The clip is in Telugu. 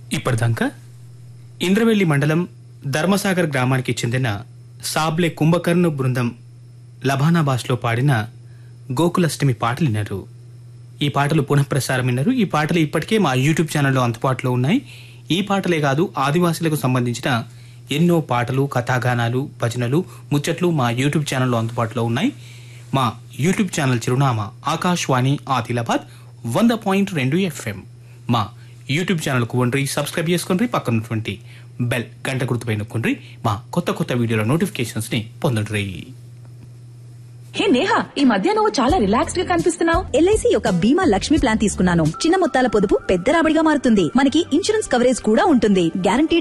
ఇప్పటిదాకా ఇంద్రవెల్లి మండలం ధర్మసాగర్ గ్రామానికి చెందిన సాబ్లే కుంభకర్ణ బృందం లబానా భాషలో పాడిన గోకులష్టమి పాటలు విన్నారు ఈ పాటలు పునఃప్రసారం విన్నారు ఈ పాటలు ఇప్పటికే మా యూట్యూబ్ ఛానల్లో అందుబాటులో ఉన్నాయి ఈ పాటలే కాదు ఆదివాసులకు సంబంధించిన ఎన్నో పాటలు కథాగానాలు భజనలు ముచ్చట్లు మా యూట్యూబ్ ఛానల్లో అందుబాటులో ఉన్నాయి మా యూట్యూబ్ ఛానల్ చిరునామా ఆకాశవాణి ఆదిలాబాద్ వంద పాయింట్ రెండు ఎఫ్ఎం మా యూట్యూబ్ ఛానల్కు వండ్రి సబ్స్క్రైబ్ చేసుకోండి పక్కనటువంటి బెల్ గంట గుర్తుపై నొక్కండి మా కొత్త కొత్త వీడియోల నోటిఫికేషన్స్ ని పొందండి హే నేహా ఈ మధ్య నువ్వు చాలా రిలాక్స్డ్ గా కనిపిస్తున్నావు ఎల్ఐసి యొక్క బీమా లక్ష్మి ప్లాన్ తీసుకున్నాను చిన్న మొత్తాల పొదుపు పెద్ద రాబడిగా మారుతుంది మనకి ఇన్సూరెన్స్ కవరేజ్ కూడా ఉంటుంది గ్యారంటీ